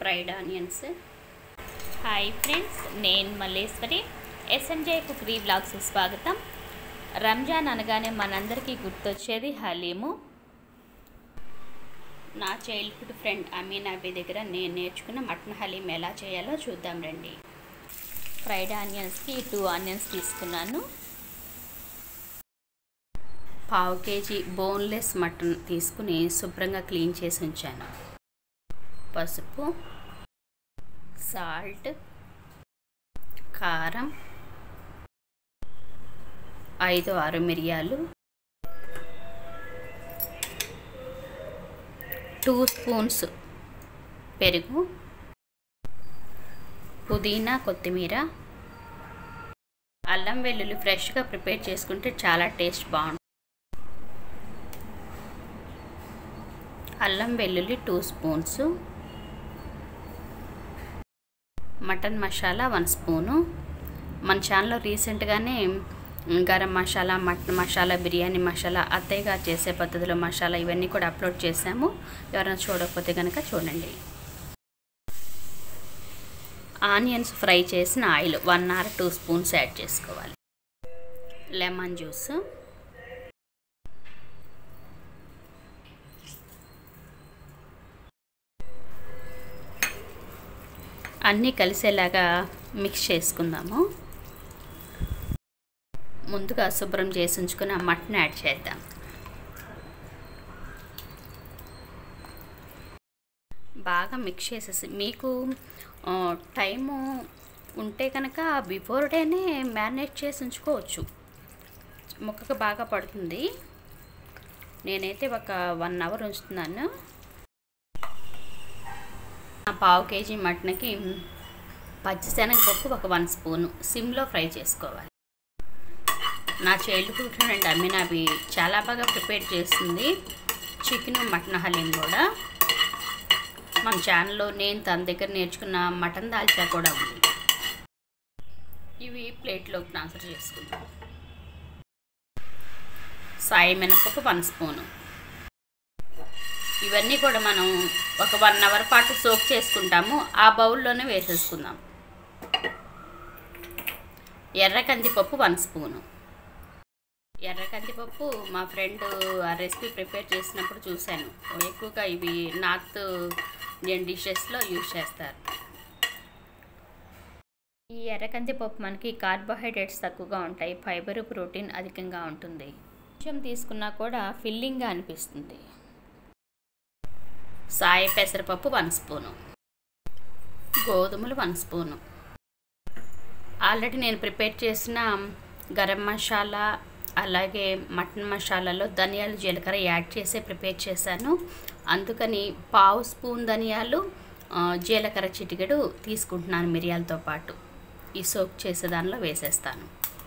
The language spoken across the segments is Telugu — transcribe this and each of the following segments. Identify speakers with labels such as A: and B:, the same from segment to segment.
A: ఫ్రైడ్ ఆనియన్స్ హాయ్ ఫ్రెండ్స్ నేను మల్లేశ్వరి ఎస్ఎంజే కుక్రీ బ్లాగ్స్ స్వాగతం రంజాన్ అనగానే మనందరికీ గుర్తొచ్చేది హలీము నా చైల్డ్హుడ్ ఫ్రెండ్ అమీన్ అబీ దగ్గర నేను నేర్చుకున్న మటన్ హలీం ఎలా చేయాలో చూద్దాం రండి ఫ్రైడ్ ఆనియన్స్కి టూ ఆనియన్స్ తీసుకున్నాను పావు కేజీ బోన్లెస్ మటన్ తీసుకుని శుభ్రంగా క్లీన్ చేసి ఉంచాను పసుపు సాల్ట్ కారం ఐదు ఆరు మిరియాలు టూ స్పూన్స్ పెరుగు పుదీనా కొత్తిమీర అల్లం వెల్లుల్లి ఫ్రెష్గా ప్రిపేర్ చేసుకుంటే చాలా టేస్ట్ బాగుంటుంది అల్లం వెల్లుల్లి two spoons mutton masala one spoon మన ఛానల్లో రీసెంట్గానే గరం మసాలా మటన్ మసాలా బిర్యానీ మసాలా అత్తయ్య గారు చేసే పద్ధతిలో మసాలా ఇవన్నీ కూడా అప్లోడ్ చేసాము ఎవరైనా చూడకపోతే కనుక చూడండి ఆనియన్స్ ఫ్రై చేసిన oil one or two spoons add చేసుకోవాలి లెమన్ జ్యూస్ అన్నీ కలిసేలాగా మిక్స్ చేసుకుందాము ముందుగా శుభ్రం చేసి ఉంచుకున్న మటన్ యాడ్ చేద్దాం బాగా మిక్స్ చేసేసి మీకు టైము ఉంటే కనుక బిఫోర్ డేనే మ్యారినేట్ చేసి ఉంచుకోవచ్చు ముక్కకు బాగా పడుతుంది నేనైతే ఒక వన్ అవర్ ఉంచుతున్నాను పావు కేజీ మటన్కి పచ్చిశనగపప్పు ఒక వన్ స్పూను సిమ్లో ఫ్రై చేసుకోవాలి నా చైల్డ్హుడ్ ఫ్రెండ్ అమ్మిన అవి చాలా బాగా ప్రిపేర్ చేస్తుంది చికెన్ మటన్ హలీం కూడా మన ఛానల్లో నేను తన దగ్గర నేర్చుకున్న మటన్ దాల్చా కూడా ఉంది ఇవి ప్లేట్లోకి ట్రాన్స్ఫర్ చేసుకుందాం సాయి మినపప్పు వన్ స్పూను ఇవన్నీ కూడా మనం ఒక వన్ అవర్ పాటు సోక్ చేసుకుంటాము ఆ బౌల్లోనే వేసేసుకుందాం ఎర్ర కందిపప్పు వన్ స్పూను ఎర్ర కందిపప్పు మా ఫ్రెండ్ ఆ రెసిపీ ప్రిపేర్ చేసినప్పుడు చూశాను ఎక్కువగా ఇవి నార్త్ ఇండియన్ డిషెస్లో యూజ్ చేస్తారు ఈ ఎర్ర కందిపప్పు మనకి కార్బోహైడ్రేట్స్ తక్కువగా ఉంటాయి ఫైబర్ ప్రోటీన్ అధికంగా ఉంటుంది కొంచెం తీసుకున్నా కూడా ఫిల్లింగ్గా అనిపిస్తుంది సాయి పెసరపప్పు వన్ స్పూను గోధుమలు వన్ స్పూను ఆల్రెడీ నేను ప్రిపేర్ చేసిన గరం మసాలా అలాగే మటన్ మసాలాలో ధనియాలు జీలకర్ర యాడ్ చేసి ప్రిపేర్ చేశాను అందుకని పావు స్పూన్ ధనియాలు జీలకర్ర చిటికెడు తీసుకుంటున్నాను మిరియాలతో పాటు ఈ సోక్ చేసే దానిలో వేసేస్తాను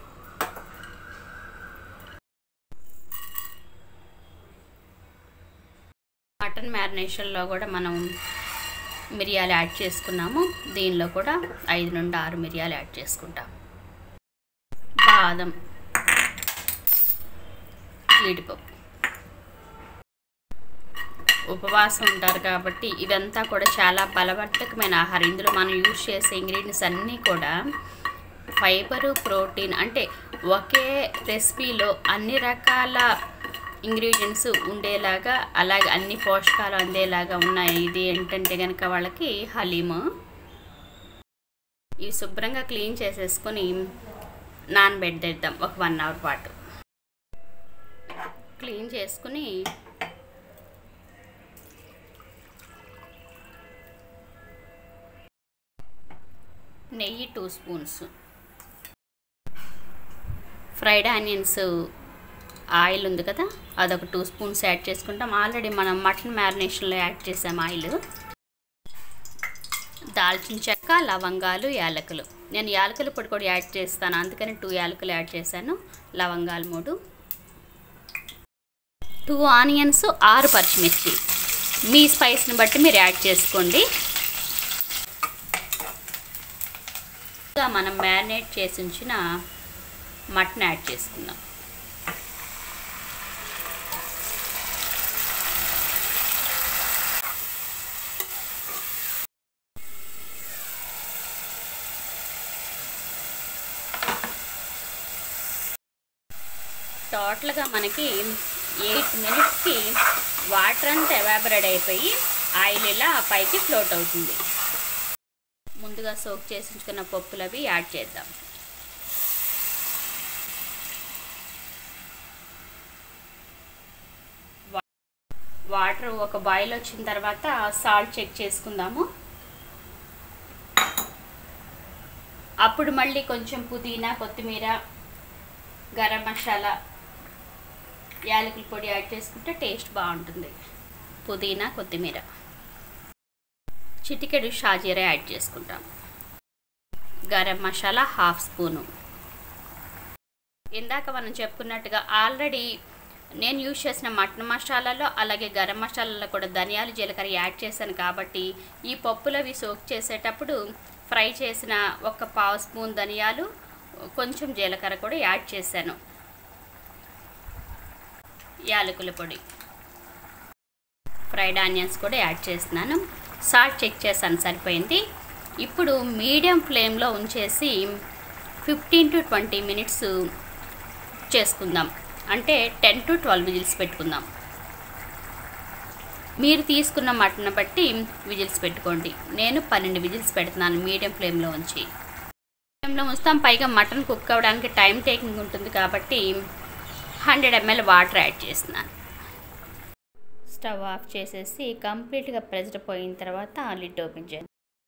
A: మటన్ మ్యారినేషన్లో కూడా మనం మిరియాలు యాడ్ చేసుకున్నాము దీనిలో కూడా ఐదు నుండి ఆరు మిరియాలు యాడ్ చేసుకుంటాం బాదం జీడిపప్పు ఉపవాసం ఉంటారు కాబట్టి ఇదంతా కూడా చాలా బలవర్ధకమైన ఆహారం ఇందులో మనం యూజ్ చేసే ఇంగ్రీడియంట్స్ అన్నీ కూడా ఫైబరు ప్రోటీన్ అంటే ఒకే రెసిపీలో అన్ని రకాల ఇంగ్రీడియంట్స్ ఉండేలాగా అలాగే అన్ని పోషకాలు అందేలాగా ఉన్నాయి ఇది ఏంటంటే కనుక వాళ్ళకి హలీము ఇవి శుభ్రంగా క్లీన్ చేసేసుకొని నానబెట్టేద్దాం ఒక వన్ అవర్ పాటు క్లీన్ చేసుకుని నెయ్యి two spoons fried onions oil ఉంది కదా అదొక టూ స్పూన్స్ యాడ్ చేసుకుంటాం ఆల్రెడీ మనం మటన్ మ్యారినేషన్లో యాడ్ చేసాం ఆయిల్ దాల్చిన చెక్క లవంగాలు యాలకులు నేను యాలకుల పొడి కూడా యాడ్ చేస్తాను అందుకని టూ యాలకులు యాడ్ చేశాను లవంగాలు మూడు టూ ఆనియన్స్ ఆరు పచ్చిమిర్చి మీ స్పైస్ని బట్టి మీరు యాడ్ చేసుకోండి మనం మ్యారినేట్ చేసి ఉంచిన మటన్ యాడ్ చేసుకుందాం టోటల్గా మనకి ఎయిట్ మినిట్స్కి వాటర్ అంతా ఎవాబరేట్ అయిపోయి ఆయిల్ ఇలా పైకి ఫ్లోట్ అవుతుంది ముందుగా సోక్ చేసి ఉంచుకున్న పప్పులు అవి యాడ్ చేద్దాం వాటర్ ఒక బాయిల్ వచ్చిన తర్వాత సాల్ట్ చెక్ చేసుకుందాము అప్పుడు మళ్ళీ కొంచెం పుదీనా కొత్తిమీర గరం మసాలా యాలకుల పొడి యాడ్ చేసుకుంటే టేస్ట్ బాగుంటుంది పుదీనా కొత్తిమీర చిటికెడు షాజీరా యాడ్ చేసుకుంటాం గరం మసాలా హాఫ్ స్పూను ఇందాక మనం చెప్పుకున్నట్టుగా ఆల్రెడీ నేను యూజ్ చేసిన మటన్ మసాలాలో అలాగే గరం మసాలాలో కూడా ధనియాలు జీలకర్ర యాడ్ చేశాను కాబట్టి ఈ పప్పులు అవి సోక్ చేసేటప్పుడు ఫ్రై చేసిన ఒక పావు స్పూన్ ధనియాలు కొంచెం జీలకర్ర కూడా యాడ్ చేశాను యాలకుల పొడి ఫ్రైడ్ ఆనియన్స్ కూడా యాడ్ చేస్తున్నాను సాల్ట్ చెక్ చేశాను సరిపోయింది ఇప్పుడు మీడియం ఫ్లేమ్లో ఉంచేసి ఫిఫ్టీన్ టు ట్వంటీ మినిట్స్ చేసుకుందాం అంటే టెన్ టు ట్వెల్వ్ విజిల్స్ పెట్టుకుందాం మీరు తీసుకున్న మటన్ బట్టి విజిల్స్ పెట్టుకోండి నేను పన్నెండు విజిల్స్ పెడుతున్నాను మీడియం ఫ్లేమ్లో ఉంచి ఫ్లేమ్లో ఉంచుతాం పైగా మటన్ కుక్ అవ్వడానికి టైం టేకింగ్ ఉంటుంది కాబట్టి హండ్రెడ్ ఎంఎల్ వాటర్ యాడ్ చేస్తున్నాను స్టవ్ ఆఫ్ చేసేసి కంప్లీట్గా ప్రెజర్ పోయిన తర్వాత లిడ్ ఓపెన్ చేయండి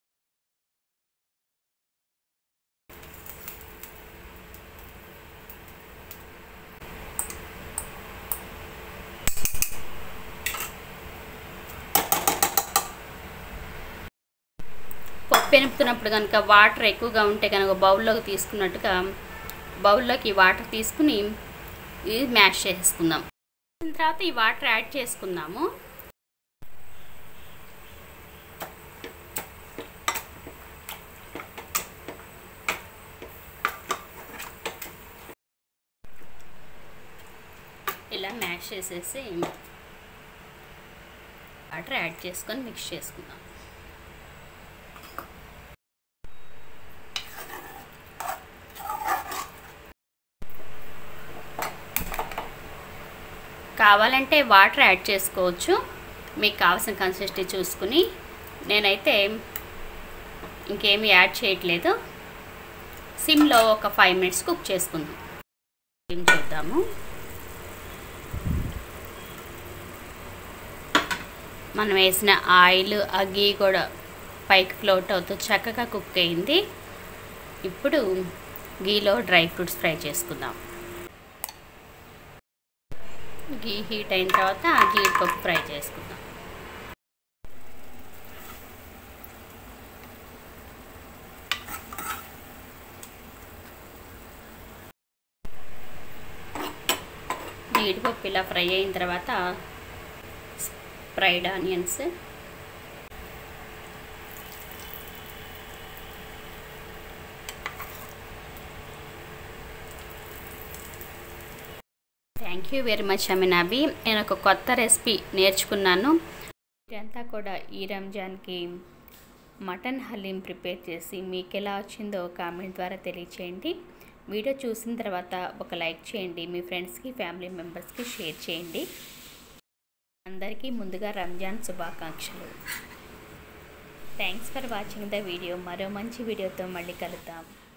A: పప్పు ఎనుపుతున్నప్పుడు కనుక వాటర్ ఎక్కువగా ఉంటే కనుక బౌల్లోకి తీసుకున్నట్టుగా బౌల్లోకి వాటర్ తీసుకుని ఇది మ్యాష్ చేసుకుందాం తర్వాత ఈ వాటర్ యాడ్ చేసుకుందాము ఇలా మ్యాష్ చేసేసి వాటర్ యాడ్ చేసుకొని మిక్స్ చేసుకుందాం కావాలంటే వాటర్ యాడ్ చేసుకోవచ్చు మీకు కావాల్సిన కన్సిస్టెన్సీ చూసుకుని నేనైతే ఇంకేమీ యాడ్ చేయట్లేదు సిమ్లో ఒక ఫైవ్ మినిట్స్ కుక్ చేసుకుందాం ఏం చేద్దాము మనం వేసిన ఆయిల్ ఆ గీ కూడా పైకి ఫ్లోట్ అవుతూ చక్కగా కుక్ అయింది ఇప్పుడు గీలో డ్రై ఫ్రూట్స్ ఫ్రై చేసుకుందాం గీ హీట్ అయిన తర్వాత జీడిపప్పు ఫ్రై చేసుకుందాం జీడిపప్పు ఇలా ఫ్రై అయిన తర్వాత fried onions thank you very much Aminabi నేను ఒక కొత్త రెసిపీ నేర్చుకున్నాను ఇదంతా కూడా ఈ రంజాన్కి మటన్ హలీం ప్రిపేర్ చేసి మీకు ఎలా వచ్చిందో కామెంట్ ద్వారా తెలియచేయండి వీడియో చూసిన తర్వాత ఒక లైక్ చేయండి మీ ఫ్రెండ్స్కి ఫ్యామిలీ మెంబర్స్కి షేర్ చేయండి అందరికీ ముందుగా రంజాన్ శుభాకాంక్షలు thanks for watching the video మరో మంచి వీడియోతో మళ్ళీ కలుద్దాం